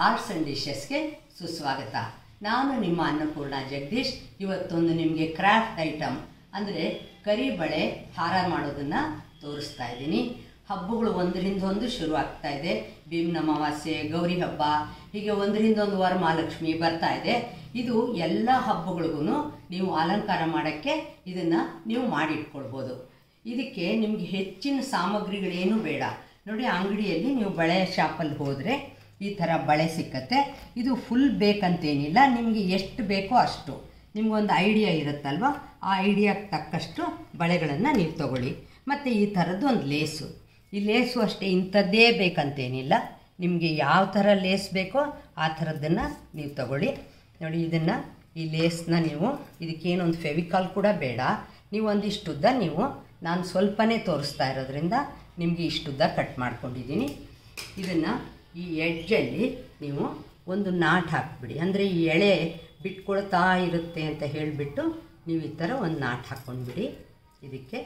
arts and ಡಿಶಸ್ಗೆ ಸುಸ್ವಾಗತ ನಾನು ನಿಮ್ಮ ಅನ್ನಪೂರ್ಣ ಜಗದೀಶ್ ಇವತ್ತೊಂದು ನಿಮಗೆ ಕ್ರಾಫ್ಟ್ ಐಟಮ್ ಅಂದರೆ ಕರಿಬಳೆ ಹಾರ ಮಾಡೋದನ್ನು ತೋರಿಸ್ತಾ ಇದ್ದೀನಿ ಹಬ್ಬಗಳು ಒಂದರಿಂದ ಒಂದು ಶುರು ಆಗ್ತಾ ಇದೆ ಭೀಮನ ಅಮಾವಾಸ್ಯೆ ಗೌರಿ ಹಬ್ಬ ಹೀಗೆ ಒಂದರಿಂದ ಒಂದು ವರಮಹಾಲಕ್ಷ್ಮಿ ಬರ್ತಾ ಇದೆ ಇದು ಎಲ್ಲ ಹಬ್ಬಗಳಿಗೂ ನೀವು ಅಲಂಕಾರ ಮಾಡೋಕ್ಕೆ ಇದನ್ನು ನೀವು ಮಾಡಿಟ್ಕೊಳ್ಬೋದು ಇದಕ್ಕೆ ನಿಮಗೆ ಹೆಚ್ಚಿನ ಸಾಮಗ್ರಿಗಳೇನು ಬೇಡ ನೋಡಿ ಅಂಗಡಿಯಲ್ಲಿ ನೀವು ಬಳೆ ಶಾಪಲ್ಲಿ ಹೋದರೆ ಈ ಥರ ಬಳೆ ಸಿಕ್ಕತ್ತೆ ಇದು ಫುಲ್ ಬೇಕಂತೇನಿಲ್ಲ ನಿಮಗೆ ಎಷ್ಟು ಬೇಕೋ ಅಷ್ಟು ನಿಮಗೊಂದು ಐಡಿಯಾ ಇರುತ್ತಲ್ವ ಆ ಐಡಿಯಾಕ್ಕೆ ತಕ್ಕಷ್ಟು ಬಳೆಗಳನ್ನು ನೀವು ತಗೊಳ್ಳಿ ಮತ್ತು ಈ ಥರದ್ದು ಒಂದು ಲೇಸು ಈ ಲೇಸು ಅಷ್ಟೇ ಇಂಥದ್ದೇ ಬೇಕಂತೇನಿಲ್ಲ ನಿಮಗೆ ಯಾವ ಥರ ಲೇಸ್ ಬೇಕೋ ಆ ಥರದ್ದನ್ನು ನೀವು ತಗೊಳ್ಳಿ ನೋಡಿ ಇದನ್ನು ಈ ಲೇಸ್ನ ನೀವು ಇದಕ್ಕೇನೊಂದು ಫೆವಿಕಾಲ್ ಕೂಡ ಬೇಡ ನೀವು ಒಂದಿಷ್ಟುದ್ದ ನೀವು ನಾನು ಸ್ವಲ್ಪನೇ ತೋರಿಸ್ತಾ ಇರೋದ್ರಿಂದ ನಿಮಗೆ ಇಷ್ಟುದ್ದ ಕಟ್ ಮಾಡ್ಕೊಂಡಿದ್ದೀನಿ ಇದನ್ನು ಈ ಎಡ್ಜಲ್ಲಿ ನೀವು ಒಂದು ನಾಟ್ ಹಾಕ್ಬಿಡಿ ಅಂದರೆ ಈ ಎಳೆ ಬಿಟ್ಕೊಳ್ತಾ ಇರುತ್ತೆ ಅಂತ ಹೇಳಿಬಿಟ್ಟು ನೀವು ಈ ಥರ ಒಂದು ನಾಟ್ ಹಾಕ್ಕೊಂಡ್ಬಿಡಿ ಇದಕ್ಕೆ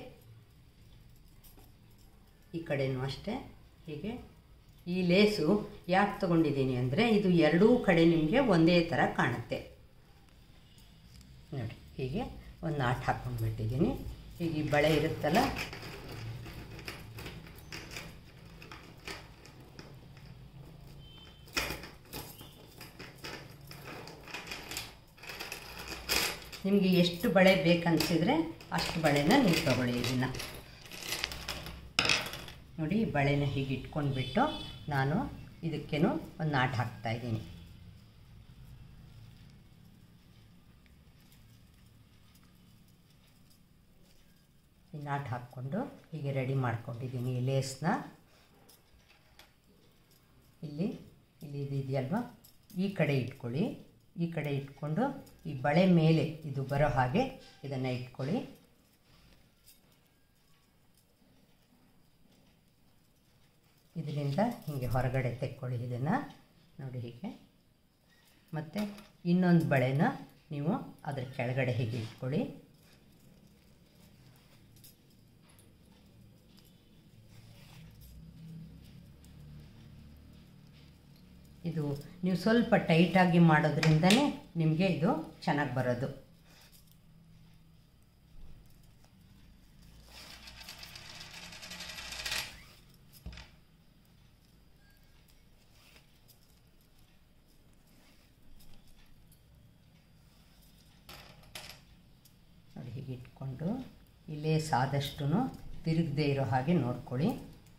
ಈ ಕಡೆನೂ ಅಷ್ಟೇ ಹೀಗೆ ಈ ಲೇಸು ಯಾಕೆ ತೊಗೊಂಡಿದ್ದೀನಿ ಅಂದರೆ ಇದು ಎರಡೂ ಕಡೆ ನಿಮಗೆ ಒಂದೇ ಥರ ಕಾಣುತ್ತೆ ನೋಡಿ ಹೀಗೆ ಒಂದು ನಾಟ್ ಹಾಕ್ಕೊಂಡ್ಬಿಟ್ಟಿದ್ದೀನಿ ಈಗ ಈ ಬಳೆ ಇರುತ್ತಲ್ಲ ನಿಮಗೆ ಎಷ್ಟು ಬಳೆ ಬೇಕನ್ಸಿದ್ರೆ ಅಷ್ಟು ಬಳೆನ ನೀವು ತಗೊಳ್ಳಿ ಇದನ್ನು ನೋಡಿ ಈ ಬಳೆನ ಹೀಗೆ ಇಟ್ಕೊಂಡ್ಬಿಟ್ಟು ನಾನು ಇದಕ್ಕೇನು ಒಂದು ನಾಟ್ ಹಾಕ್ತಾಯಿದ್ದೀನಿ ಈ ನಾಟ್ ಹಾಕ್ಕೊಂಡು ಹೀಗೆ ರೆಡಿ ಮಾಡ್ಕೊಂಡಿದ್ದೀನಿ ಈ ಲೇಸ್ನ ಇಲ್ಲಿ ಇಲ್ಲಿ ಇದೆಯಲ್ವ ಈ ಕಡೆ ಇಟ್ಕೊಳ್ಳಿ ಈ ಕಡೆ ಇಟ್ಕೊಂಡು ಈ ಬಳೆ ಮೇಲೆ ಇದು ಬರೋ ಹಾಗೆ ಇದನ್ನು ಇಟ್ಕೊಳ್ಳಿ ಇದರಿಂದ ಹೀಗೆ ಹೊರಗಡೆ ತೆಕ್ಕೊಳ್ಳಿ ಇದನ್ನು ನೋಡಿ ಹೀಗೆ ಮತ್ತು ಇನ್ನೊಂದು ಬಳೆನ ನೀವು ಅದರ ಕೆಳಗಡೆ ಹೀಗೆ ಇಟ್ಕೊಳ್ಳಿ ಇದು ನೀವು ಸ್ವಲ್ಪ ಟೈಟಾಗಿ ಮಾಡೋದ್ರಿಂದನೇ ನಿಮಗೆ ಇದು ಚೆನ್ನಾಗಿ ಬರೋದು ನೋಡಿ ಹೀಗೆ ಇಟ್ಕೊಂಡು ಈ ಲೇಸ್ ಆದಷ್ಟು ತಿರುಗದೇ ಇರೋ ಹಾಗೆ ನೋಡ್ಕೊಳ್ಳಿ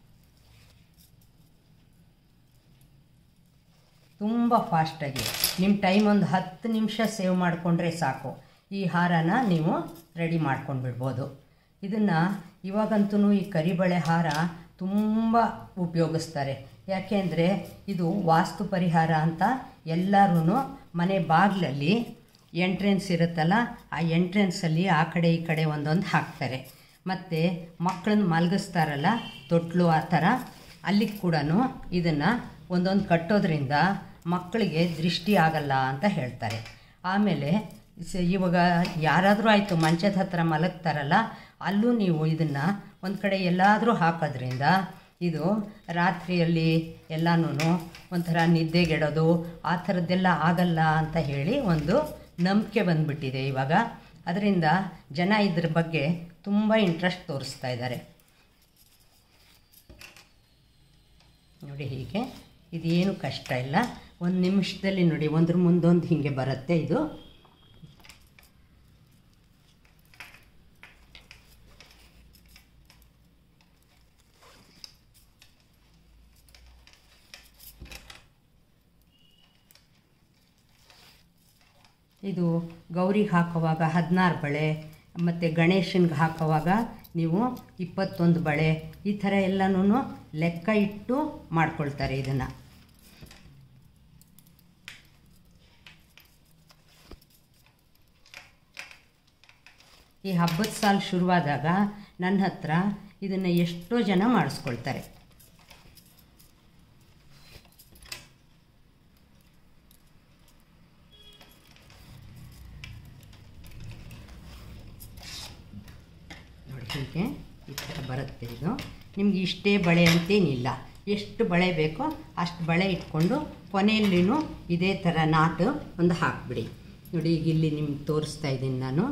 ತುಂಬ ಫಾಸ್ಟಾಗಿ ನಿಮ್ಮ ಟೈಮ್ ಒಂದು ಹತ್ತು ನಿಮಿಷ ಸೇವ್ ಮಾಡಿಕೊಂಡ್ರೆ ಸಾಕು ಈ ಹಾರನ ನೀವು ರೆಡಿ ಮಾಡ್ಕೊಂಡು ಬಿಡ್ಬೋದು ಇದನ್ನು ಇವಾಗಂತೂ ಈ ಕರಿಬಳೆ ಹಾರ ತುಂಬ ಉಪಯೋಗಿಸ್ತಾರೆ ಯಾಕೆಂದರೆ ಇದು ವಾಸ್ತು ಪರಿಹಾರ ಅಂತ ಎಲ್ಲರೂ ಮನೆ ಬಾಗಿಲಲ್ಲಿ ಎಂಟ್ರೆನ್ಸ್ ಇರುತ್ತಲ್ಲ ಆ ಎಂಟ್ರೆನ್ಸಲ್ಲಿ ಆ ಕಡೆ ಈ ಕಡೆ ಒಂದೊಂದು ಹಾಕ್ತಾರೆ ಮತ್ತು ಮಕ್ಕಳನ್ನ ಮಲಗಿಸ್ತಾರಲ್ಲ ತೊಟ್ಲು ಆ ಥರ ಅಲ್ಲಿಗೆ ಕೂಡ ಇದನ್ನು ಒಂದೊಂದು ಕಟ್ಟೋದ್ರಿಂದ ಮಕ್ಕಳಿಗೆ ದೃಷ್ಟಿ ಆಗಲ್ಲ ಅಂತ ಹೇಳ್ತಾರೆ ಆಮೇಲೆ ಸ ಇವಾಗ ಯಾರಾದರೂ ಆಯಿತು ಮಂಚದ ಹತ್ರ ಮಲಗ್ತಾರಲ್ಲ ಅಲ್ಲೂ ನೀವು ಇದನ್ನು ಒಂದು ಕಡೆ ಎಲ್ಲಾದರೂ ಹಾಕೋದ್ರಿಂದ ಇದು ರಾತ್ರಿಯಲ್ಲಿ ಎಲ್ಲನೂ ಒಂಥರ ನಿದ್ದೆಗೆಡೋದು ಆ ಥರದ್ದೆಲ್ಲ ಆಗಲ್ಲ ಅಂತ ಹೇಳಿ ಒಂದು ನಂಬಿಕೆ ಬಂದ್ಬಿಟ್ಟಿದೆ ಇವಾಗ ಅದರಿಂದ ಜನ ಇದ್ರ ಬಗ್ಗೆ ತುಂಬ ಇಂಟ್ರೆಸ್ಟ್ ತೋರಿಸ್ತಾ ಇದ್ದಾರೆ ನೋಡಿ ಹೀಗೆ ಇದೇನು ಕಷ್ಟ ಇಲ್ಲ ಒಂದು ನಿಮಿಷದಲ್ಲಿ ನೋಡಿ ಒಂದ್ರ ಮುಂದೊಂದು ಹೀಗೆ ಬರುತ್ತೆ ಇದು ಇದು ಗೌರಿಗೆ ಹಾಕುವಾಗ ಹದಿನಾರು ಬಳೆ ಮತ್ತು ಗಣೇಶನ್ಗೆ ಹಾಕುವಾಗ ನೀವು ಇಪ್ಪತ್ತೊಂದು ಬಳೆ ಈ ಥರ ಎಲ್ಲನೂ ಲೆಕ್ಕ ಇಟ್ಟು ಮಾಡ್ಕೊಳ್ತಾರೆ ಇದನ್ನು ಈ ಹಬ್ಬದ ಸಾಲು ಶುರುವಾದಾಗ ನನ್ನ ಹತ್ರ ಇದನ್ನು ಎಷ್ಟೋ ಜನ ಮಾಡಿಸ್ಕೊಳ್ತಾರೆ ನೋಡಿ ಹೀಗೆ ಈ ಥರ ಬರುತ್ತೆ ಇದು ನಿಮ್ಗೆ ಇಷ್ಟೇ ಬಳೆ ಅಂತೇನಿಲ್ಲ ಎಷ್ಟು ಬಳೆ ಬೇಕೋ ಅಷ್ಟು ಬಳೆ ಇಟ್ಕೊಂಡು ಕೊನೆಯಲ್ಲಿನೂ ಇದೇ ಥರ ನಾಟು ಒಂದು ಹಾಕ್ಬಿಡಿ ನೋಡಿ ಈಗ ಇಲ್ಲಿ ನಿಮ್ಗೆ ತೋರಿಸ್ತಾ ಇದ್ದೀನಿ ನಾನು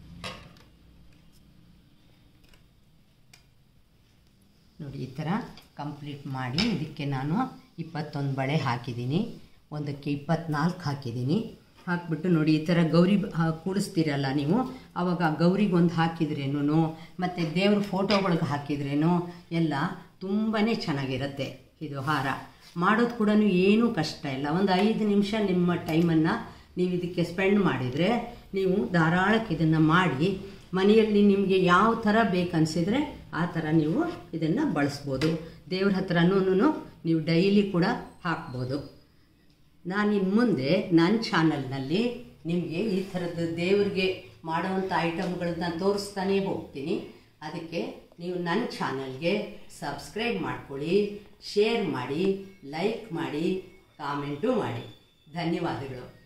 ನೋಡಿ ಈ ಥರ ಕಂಪ್ಲೀಟ್ ಮಾಡಿ ಇದಕ್ಕೆ ನಾನು ಇಪ್ಪತ್ತೊಂದು ಬಳೆ ಹಾಕಿದ್ದೀನಿ ಒಂದಕ್ಕೆ ಇಪ್ಪತ್ನಾಲ್ಕು ಹಾಕಿದ್ದೀನಿ ಹಾಕ್ಬಿಟ್ಟು ನೋಡಿ ಈ ಥರ ಗೌರಿ ಬ- ಹಾ- ಕೂಡಿಸ್ತೀರಲ್ಲ ನೀವು ಆವಾಗ ಗೌರಿಗೆ ಒಂದು ಹಾಕಿದ್ರೇನು ಮತ್ತು ದೇವ್ರ ಫೋಟೋಗಳಿಗೆ ಹಾಕಿದ್ರೇನು ಎಲ್ಲ ತುಂಬಾ ಚೆನ್ನಾಗಿರುತ್ತೆ ಇದು ಹಾರ ಮಾಡೋದು ಕೂಡ ಏನೂ ಕಷ್ಟ ಇಲ್ಲ ಒಂದು ಐದು ನಿಮಿಷ ನಿಮ್ಮ ಟೈಮನ್ನು ನೀವು ಇದಕ್ಕೆ ಸ್ಪೆಂಡ್ ಮಾಡಿದರೆ ನೀವು ಧಾರಾಳಕ್ಕೆ ಇದನ್ನು ಮಾಡಿ ಮನೆಯಲ್ಲಿ ನಿಮಗೆ ಯಾವ ಥರ ಬೇಕನ್ಸಿದ್ರೆ ಆ ಥರ ನೀವು ಇದನ್ನು ಬಳಸ್ಬೋದು ದೇವ್ರ ಹತ್ರನೂ ನೀವು ಡೈಲಿ ಕೂಡ ಹಾಕ್ಬೋದು ನಾನು ಇನ್ನು ಮುಂದೆ ನನ್ನ ಚಾನಲ್ನಲ್ಲಿ ನಿಮಗೆ ಈ ಥರದ್ದು ದೇವ್ರಿಗೆ ಮಾಡೋವಂಥ ಐಟಮ್ಗಳನ್ನ ತೋರಿಸ್ತಾನೇ ಹೋಗ್ತೀನಿ ಅದಕ್ಕೆ ನೀವು ನನ್ನ ಚಾನಲ್ಗೆ ಸಬ್ಸ್ಕ್ರೈಬ್ ಮಾಡ್ಕೊಳ್ಳಿ ಶೇರ್ ಮಾಡಿ ಲೈಕ್ ಮಾಡಿ ಕಾಮೆಂಟು ಮಾಡಿ ಧನ್ಯವಾದಗಳು